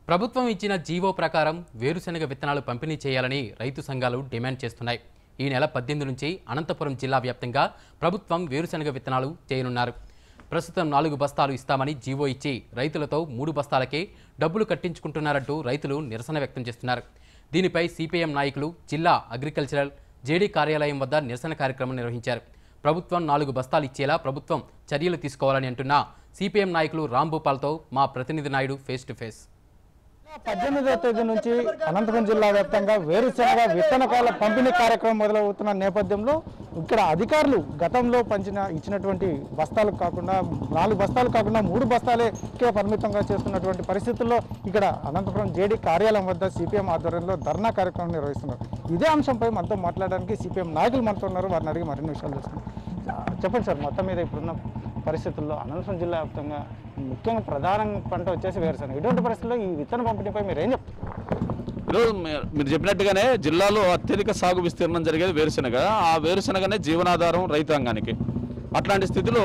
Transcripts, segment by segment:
ప్రభుత్వం ఇచ్చిన జీవో ప్రకారం వేరుశనగ విత్తనాలు పంపిణీ చేయాలని రైతు సంఘాలు డిమాండ్ చేస్తున్నాయి ఈ నెల పద్దెనిమిది నుంచి అనంతపురం జిల్లా వ్యాప్తంగా ప్రభుత్వం వేరుశనగ విత్తనాలు చేయనున్నారు ప్రస్తుతం నాలుగు బస్తాలు ఇస్తామని జీవో ఇచ్చి రైతులతో మూడు బస్తాలకే డబ్బులు కట్టించుకుంటున్నారంటూ రైతులు నిరసన వ్యక్తం చేస్తున్నారు దీనిపై సిపిఎం నాయకులు జిల్లా అగ్రికల్చరల్ జేడీ కార్యాలయం వద్ద నిరసన కార్యక్రమం నిర్వహించారు ప్రభుత్వం నాలుగు బస్తాలు ఇచ్చేలా ప్రభుత్వం చర్యలు తీసుకోవాలని అంటున్న సిపిఎం నాయకులు రాంభూపాల్తో మా ప్రతినిధి నాయుడు ఫేస్ టు ఫేస్ పద్దెనిమిదవ తేదీ నుంచి అనంతపురం జిల్లా వ్యాప్తంగా వేరుశనగ విత్తనకాల పంపిణీ కార్యక్రమం మొదలవుతున్న నేపథ్యంలో ఇక్కడ అధికారులు గతంలో పంచిన ఇచ్చినటువంటి బస్తాలు కాకుండా నాలుగు బస్తాలు కాకుండా మూడు బస్తాలకే పరిమితంగా చేస్తున్నటువంటి పరిస్థితుల్లో ఇక్కడ అనంతపురం జేడీ కార్యాలయం వద్ద సిపిఎం ఆధ్వర్యంలో ధర్నా కార్యక్రమం నిర్వహిస్తున్నారు ఇదే అంశంపై మనతో మాట్లాడడానికి సిపిఎం నాయకులు మనతో ఉన్నారు వారిని అడిగి మరిన్ని విషయాలు తెలుసుకుందాం చెప్పండి సార్ మొత్తం మీద ఇప్పుడున్న పరిస్థితుల్లో అనంతపురం జిల్లా వ్యాప్తంగా ముఖ్యంగా ప్రధాన పంట వచ్చేసి వేరుశనగ ఇటువంటి పరిస్థితుల్లో ఈ విత్తన పంపిణీపై మీరు ఏం చెప్తారు ఈరోజు మీ- మీరు చెప్పినట్టుగానే జిల్లాలో అత్యధిక సాగు విస్తీర్ణం జరిగేది వేరుశనగ ఆ వేరుశనగనే జీవనాధారం రైతాంగానికి అట్లాంటి స్థితిలో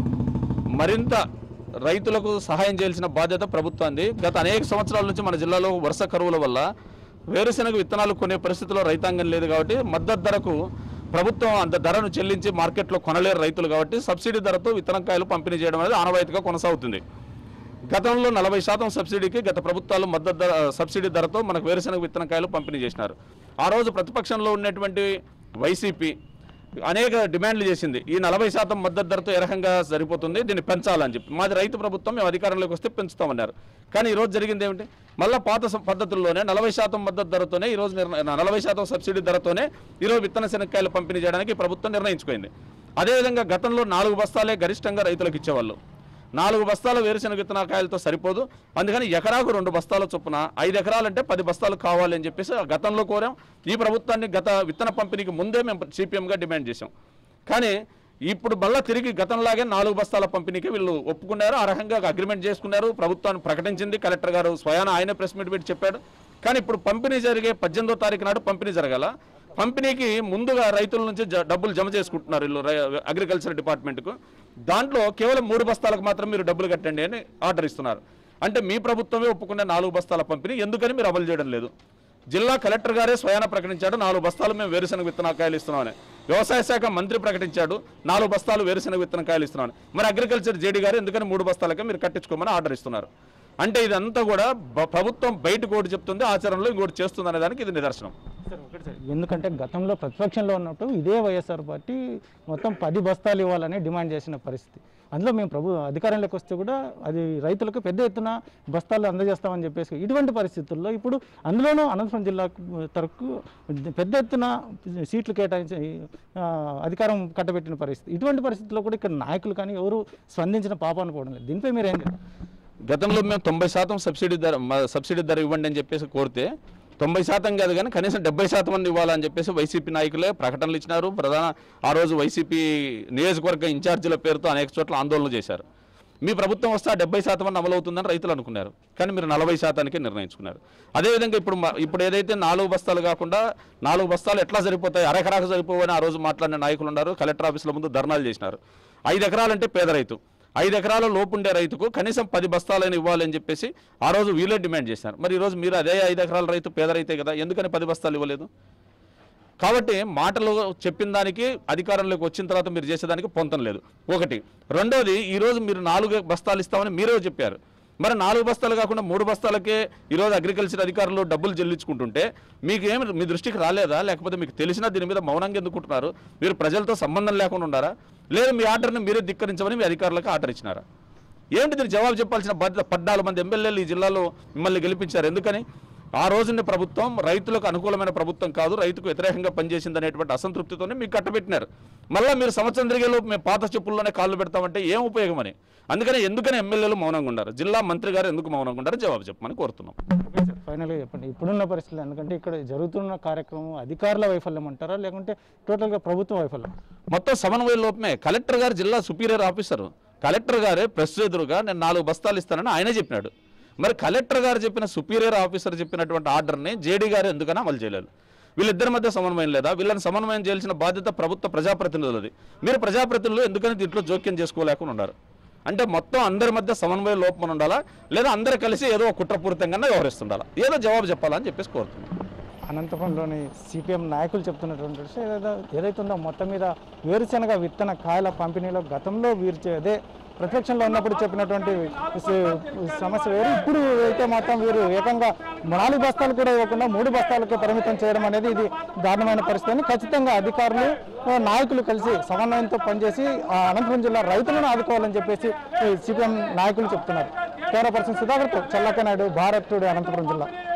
మరింత రైతులకు సహాయం చేయాల్సిన బాధ్యత ప్రభుత్వాన్ని గత అనేక సంవత్సరాల నుంచి మన జిల్లాలో వరుస కరువుల వల్ల వేరుశనగ విత్తనాలు కొనే పరిస్థితిలో రైతాంగం లేదు కాబట్టి మద్దతు ధరకు ప్రభుత్వం అంత ధరను చెల్లించి మార్కెట్లో కొనలేరు రైతులు కాబట్టి సబ్సిడీ ధరతో విత్తనకాయలు పంపిణీ చేయడం అనేది ఆనవాయితీగా కొనసాగుతుంది గతంలో నలభై శాతం సబ్సిడీకి గత ప్రభుత్వాలు మద్దతు ధర సబ్సిడీ ధరతో మనకు వేరుశనగ విత్తనకాయలు పంపిణీ చేసినారు ఆ రోజు ప్రతిపక్షంలో ఉన్నటువంటి వైసీపీ అనేక డిమాండ్లు చేసింది ఈ నలభై శాతం మద్దతు ధరతో ఏ రకంగా సరిపోతుంది దీన్ని పెంచాలని చెప్పి మాది రైతు ప్రభుత్వం మేము అధికారంలోకి వస్తే పెంచుతామన్నారు కానీ ఈ రోజు జరిగింది ఏమిటి మళ్ళీ పాత స- పద్ధతుల్లోనే నలభై శాతం మద్దతు ధరతోనే ఈ రోజు నిర్ణ- నలభై శాతం సబ్సిడీ ధరతోనే ఈరోజు విత్తన శనక్కాయలు పంపిణీ చేయడానికి ప్రభుత్వం నిర్ణయించుకుంది అదేవిధంగా గతంలో నాలుగు బస్తాలే గరిష్టంగా రైతులకు ఇచ్చేవాళ్ళు నాలుగు బస్తాల వేరుశనగ విత్తనకాయలతో సరిపోదు అందుకని ఎకరాకు రెండు బస్తాల చొప్పున ఐదు ఎకరాలంటే పది బస్తాలు కావాలి అని చెప్పేసి గతంలో కోరాం ఈ ప్రభుత్వాన్ని గత విత్తన పంపిణీకి ముందే మేము సిపిఎంగా డిమాండ్ చేశాం కానీ ఇప్పుడు మళ్ళా తిరిగి గతంలాగే నాలుగు బస్తాల పంపిణీకి వీళ్ళు ఒప్పుకున్నారు ఆ రకంగా అగ్రిమెంట్ చేసుకున్నారు ప్రభుత్వాన్ని ప్రకటించింది కలెక్టర్ గారు స్వయాన ఆయనే ప్రెస్ మీట్ పెట్టి చెప్పాడు కానీ ఇప్పుడు పంపిణీ జరిగే పద్దెనిమిదో తారీఖు నాడు పంపిణీ జరగాల పంపిణీకి ముందుగా రైతుల నుంచి జ- డబ్బులు జమ చేసుకుంటున్నారు వీళ్ళు రై- అగ్రికల్చర్ డిపార్ట్మెంట్కు దాంట్లో కేవలం మూడు బస్తాలకు మాత్రం మీరు డబ్బులు కట్టండి అని ఆర్డర్ ఇస్తున్నారు అంటే మీ ప్రభుత్వమే ఒప్పుకునే నాలుగు బస్తాల పంపిణీ ఎందుకని మీరు అమలు చేయడం లేదు జిల్లా కలెక్టర్ గారే స్వయాన ప్రకటించాడు నాలుగు బస్తాలు మేము వేరుశనగ విత్తనకాయలు ఇస్తున్నామని వ్యవసాయ శాఖ మంత్రి ప్రకటించాడు నాలుగు బస్తాలు వేరుశనగ విత్తనకాయలు ఇస్తున్నామని మరి అగ్రికల్చర్ జేడీ గారు ఎందుకని మూడు బస్తాలకే మీరు కట్టించుకోమని ఆర్డర్ ఇస్తున్నారు అంటే ఇదంతా కూడా బ- ప్రభుత్వం బయటకు ఒకటి చెప్తుంది ఆచరణలో ఇంకోటి చేస్తుంది అనే దానికి ఇది నిదర్శనం ఎందుకంటే గతంలో ప్రతిపక్షంలో ఉన్నట్టు ఇదే వైఎస్ఆర్ పార్టీ మొత్తం పది బస్తాలు ఇవ్వాలని డిమాండ్ చేసిన పరిస్థితి అందులో మేము ప్రభు అధికారంలోకి వస్తే కూడా అది రైతులకు పెద్ద ఎత్తున బస్తాలు అందజేస్తామని చెప్పేసి ఇటువంటి పరిస్థితుల్లో ఇప్పుడు అందులోనూ అనంతపురం జిల్లా తరకు పెద్ద ఎత్తున సీట్లు కేటాయించి ఆ, అధికారం కట్టబెట్టిన పరిస్థితి ఇటువంటి పరిస్థితుల్లో కూడా ఇక్కడ నాయకులు కానీ ఎవరు స్పందించిన పాపాను పోవడం లేదు దీనిపై మీరు ఏం చెప్తారు? గతంలో మేము తొంభై శాతం సబ్సిడీ ధర మ- సబ్సిడీ ధర ఇవ్వండి అని చెప్పేసి కోరితే తొంభై శాతం కాదు కానీ కనీసం డెబ్బై శాతం మంది ఇవ్వాలని చెప్పేసి వైసీపీ నాయకులే ప్రకటనలు ఇచ్చినారు ప్రధాన ఆ రోజు వైసీపీ నియోజకవర్గ ఇన్ఛార్జీల పేరుతో అనేక చోట్ల ఆందోళనలు చేశారు మీ ప్రభుత్వం వస్తే ఆ డెబ్బై శాతం మంది అమలు అవుతుందని రైతులు అనుకున్నారు కానీ మీరు నలభై శాతానికి నిర్ణయించుకున్నారు అదేవిధంగా ఇప్పుడు మ- ఇప్పుడు ఏదైతే నాలుగు బస్తాలు కాకుండా నాలుగు బస్తాలు ఎట్లా సరిపోతాయి అరెకరాకు సరిపోవని ఆ రోజు మాట్లాడిన నాయకులు ఉన్నారు కలెక్టర్ ఆఫీసుల ముందు ధర్నాలు చేసినారు ఐదు ఎకరాలంటే పేద రైతు ఐదు ఎకరాల లోపు ఉండే రైతుకు కనీసం పది బస్తాలైన ఇవ్వాలని చెప్పేసి ఆ రోజు వీళ్ళే డిమాండ్ చేశారు మరి ఈ రోజు మీరు అదే ఐదు ఎకరాల రైతు పేద రైతే కదా ఎందుకని పది బస్తాలు ఇవ్వలేదు కాబట్టి మాటలు చెప్పిన దానికి అధికారంలోకి వచ్చిన తర్వాత మీరు చేసేదానికి పొంతం లేదు ఒకటి రెండోది ఈరోజు మీరు నాలుగు బస్తాలు ఇస్తామని మీరే చెప్పారు మరి నాలుగు బస్తాలు కాకుండా మూడు బస్తాలకే ఈరోజు అగ్రికల్చర్ అధికారులు డబ్బులు చెల్లించుకుంటుంటే మీకు ఏమి మీ దృష్టికి రాలేదా లేకపోతే మీకు తెలిసినా దీని మీద మౌనంగా ఎందుకుంటున్నారు మీరు ప్రజలతో సంబంధం లేకుండా ఉండారా లేదు మీ ఆర్డర్ని మీరే ధిక్కరించమని మీ అధికారులకు ఆర్డర్ ఇచ్చినారా ఏంటి దీనికి జవాబు చెప్పాల్సిన బాధ్యత పద్నాలుగు మంది ఎమ్మెల్యేలు ఈ జిల్లాలో మిమ్మల్ని గెలిపించారు ఎందుకని ఆ రోజున ప్రభుత్వం రైతులకు అనుకూలమైన ప్రభుత్వం కాదు రైతుకు వ్యతిరేకంగా పనిచేసింది అనేటువంటి అసంతృప్తితోనే మీకు కట్టబెట్టినారు మళ్ళీ మీరు సంవత్సరం తిరిగేలోపు మేము పాత చెప్పుల్లోనే కాళ్ళు పెడతామంటే ఏం ఉపయోగం అని అందుకని ఎందుకని ఎమ్మెల్యేలు మౌనంగా ఉన్నారు జిల్లా మంత్రి గారు ఎందుకు మౌనంగా ఉన్నారు జవాబు చెప్పమని కోరుతున్నాం ఓకే సార్ ఫైనల్గా చెప్పండి ఇప్పుడున్న పరిస్థితులు ఎందుకంటే ఇక్కడ జరుగుతున్న కార్యక్రమం అధికారుల వైఫల్యం అంటారా లేకుంటే టోటల్గా ప్రభుత్వ వైఫల్యం మొత్తం సమన్వయ లోపమే కలెక్టర్ గారు జిల్లా సుపీరియర్ ఆఫీసరు కలెక్టర్ గారే ప్రెస్ ఎదురుగా నేను నాలుగు బస్తాలు ఇస్తానని ఆయనే చెప్పినాడు మరి కలెక్టర్ గారు చెప్పిన సుపీరియర్ ఆఫీసర్ చెప్పినటువంటి ఆర్డర్ని జేడీ గారు ఎందుకని అమలు చేయలేదు వీళ్ళిద్దరి మధ్య సమన్వయం లేదా వీళ్ళని సమన్వయం చేయాల్సిన బాధ్యత ప్రభుత్వ ప్రజాప్రతినిధులది మీరు ప్రజాప్రతినిధులు ఎందుకని దీంట్లో జోక్యం చేసుకోలేకుండా ఉన్నారు అంటే మొత్తం అందరి మధ్య సమన్వయ లోపం ఉండాలా లేదా అందరు కలిసి ఏదో ఒక కుట్రపూరితంగా వ్యవహరిస్తుండాలా ఏదో జవాబు చెప్పాలని చెప్పేసి కోరుతున్నాను అనంతపురంలోని సిపిఎం నాయకులు చెప్తున్నటువంటి విషయం ఏదో ఏదైతే ఉందో మొత్తం మీద వేరుశనగ విత్తన కాయల పంపిణీలో గతంలో వీరు చే- అదే ప్రతిపక్షంలో ఉన్నప్పుడు చెప్పినటువంటి స- సమస్య వేరు ఇప్పుడు అయితే మాత్రం వీరు ఏకంగా నాలుగు బస్తాలు కూడా ఇవ్వకుండా మూడు బస్తాలకే పరిమితం చేయడం అనేది ఇది దారుణమైన పరిస్థితి అని ఖచ్చితంగా అధికారులు ఆ, నాయకులు కలిసి సమన్వయంతో పనిచేసి ఆ అనంతపురం జిల్లా రైతులను ఆదుకోవాలని చెప్పేసి సిపిఎం నాయకులు చెప్తున్నారు కెమెరా పర్సన్ సుధాకర్తో చల్లక్క నాయుడు భారత్ టుడే అనంతపురం జిల్లా